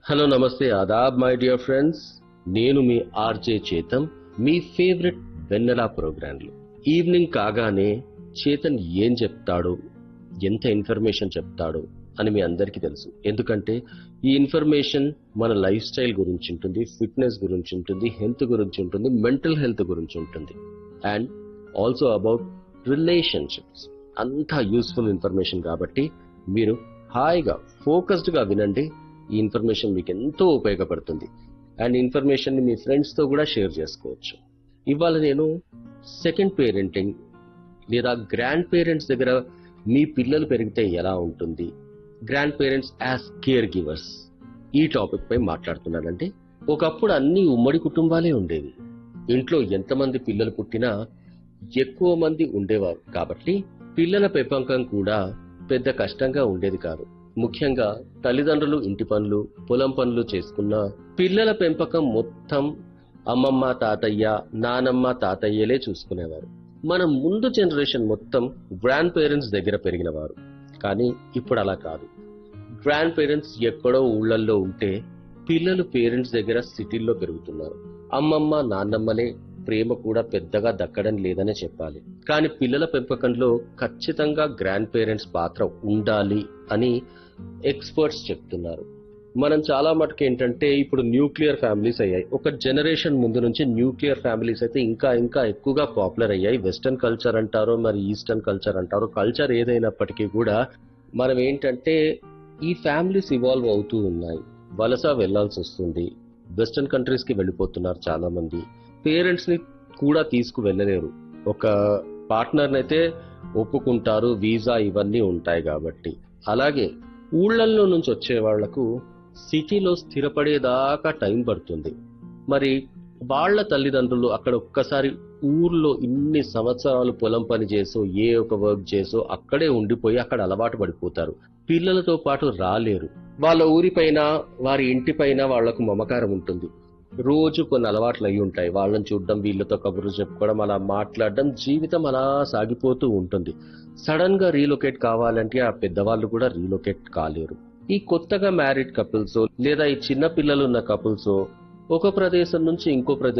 hello నమస్తే ఆదాబ్ my dear friends నేను మీ ఆర్జే చేతన్ మీ ఫేవరెట్ వెన్నెలా ప్రోగ్రాంలు ఈవినింగ్ కాగానే చేతన్ ఏం చెప్తాడు ఎంత ఇన్ఫర్మేషన్ చెప్తాడు అని మీ అందరికీ తెలుసు ఎందుకంటే ఈ ఇన్ఫర్మేషన్ మన లైఫ్ స్టైల్ గురించి ఉంటుంది ఫిట్నెస్ గురించి ఉంటుంది హెల్త్ గురించి ఉంటుంది మెంటల్ హెల్త్ గురించి ఉంటుంది అండ్ ఆల్సో అబౌట్ రిలేషన్షిప్స్ అంతా యూస్ఫుల్ ఇన్ఫర్మేషన్ కాబట్టి మీరు హాయిగా ఫోకస్డ్ గా వినండి ఈ ఇన్ఫర్మేషన్ మీకు ఎంతో ఉపయోగపడుతుంది అండ్ ఇన్ఫర్మేషన్ ని మీ ఫ్రెండ్స్ తో కూడా షేర్ చేసుకోవచ్చు ఇవాళ నేను సెకండ్ పేరెంటింగ్ లేదా గ్రాండ్ పేరెంట్స్ దగ్గర మీ పిల్లలు పెరిగితే ఎలా ఉంటుంది grandparents as caregivers ఈ టాపిక్ పై మాట్లాడుతున్నానండి ఒకప్పుడు అన్ని ఉమ్మడి కుటుంబాలే ఉండేవి ఇంట్లో ఎంతమంది పిల్లలు పుట్టినా ఎక్కువ మంది ఉండేవారు కాబట్టి పిల్లల పెంపకం కూడా పెద్ద కష్టంగా ఉండేది కాదు ముఖ్యంగా తల్లిదండ్రులు ఇంటి పనులు పొలం పనులు చేసుకున్న పిల్లల పెంపకం మొత్తం అమ్మమ్మ తాతయ్య నానమ్మ తాతయ్యలే చూసుకునేవారు మన ముందు జనరేషన్ మొత్తం గ్రాండ్ పేరెంట్స్ దగ్గర పెరిగిన వారు కానీ ఇప్పుడు అలా కాదు గ్రాండ్ పేరెంట్స్ ఎక్కడో ఊళ్ళల్లో ఉంటే పిల్లలు పేరెంట్స్ దగ్గర సిటీల్లో పెరుగుతున్నారు అమ్మమ్మ నాన్నమ్మలే ప్రేమ కూడా పెద్దగా దక్కడం లేదనే చెప్పాలి కానీ పిల్లల పెంపకంలో ఖచ్చితంగా గ్రాండ్ పేరెంట్స్ పాత్ర ఉండాలి అని ఎక్స్పర్ట్స్ చెప్తున్నారు మనం చాలా మటుకు ఏంటంటే ఇప్పుడు న్యూక్లియర్ ఫ్యామిలీస్ అయ్యాయి ఒక జనరేషన్ ముందు నుంచి న్యూక్లియర్ ఫ్యామిలీస్ అయితే ఇంకా ఇంకా ఎక్కువగా పాపులర్ అయ్యాయి వెస్టర్న్ కల్చర్ అంటారో మరి ఈస్టర్న్ కల్చర్ అంటారో కల్చర్ ఏదైనప్పటికీ కూడా మనం ఏంటంటే ఈ ఫ్యామిలీస్ ఇవాల్వ్ అవుతూ ఉన్నాయి వలస వెళ్లాల్సి వస్తుంది వెస్టర్న్ కంట్రీస్ కి వెళ్ళిపోతున్నారు చాలా మంది పేరెంట్స్ ని కూడా తీసుకు వెళ్ళలేరు ఒక పార్ట్నర్ అయితే ఒప్పుకుంటారు వీసా ఇవన్నీ ఉంటాయి కాబట్టి అలాగే ఊళ్ళల్లో నుంచి వచ్చే వాళ్లకు సిటీలో స్థిరపడేదాకా టైం పడుతుంది మరి వాళ్ళ తల్లిదండ్రులు అక్కడ ఒక్కసారి ఊర్లో ఇన్ని సంవత్సరాలు పొలం పని చేసో ఏ ఒక వర్క్ చేసో అక్కడే ఉండిపోయి అక్కడ అలవాటు పడిపోతారు పిల్లలతో పాటు రాలేరు వాళ్ళ ఊరిపైన వారి ఇంటిపైన వాళ్లకు మమకారం ఉంటుంది రోజు కొన్ని అలవాట్లు అయి ఉంటాయి వాళ్ళని చూడడం వీళ్ళతో కబుర్లు చెప్పుకోవడం అలా మాట్లాడడం జీవితం అలా సాగిపోతూ ఉంటుంది సడన్ గా రీలొకేట్ కావాలంటే ఆ పెద్దవాళ్ళు కూడా రీలొకేట్ కాలేరు ఈ కొత్తగా మ్యారీడ్ కపుల్స్ లేదా ఈ చిన్న పిల్లలు ఉన్న కపుల్స్ ఒక ప్రదేశం నుంచి ఇంకో ప్రదేశం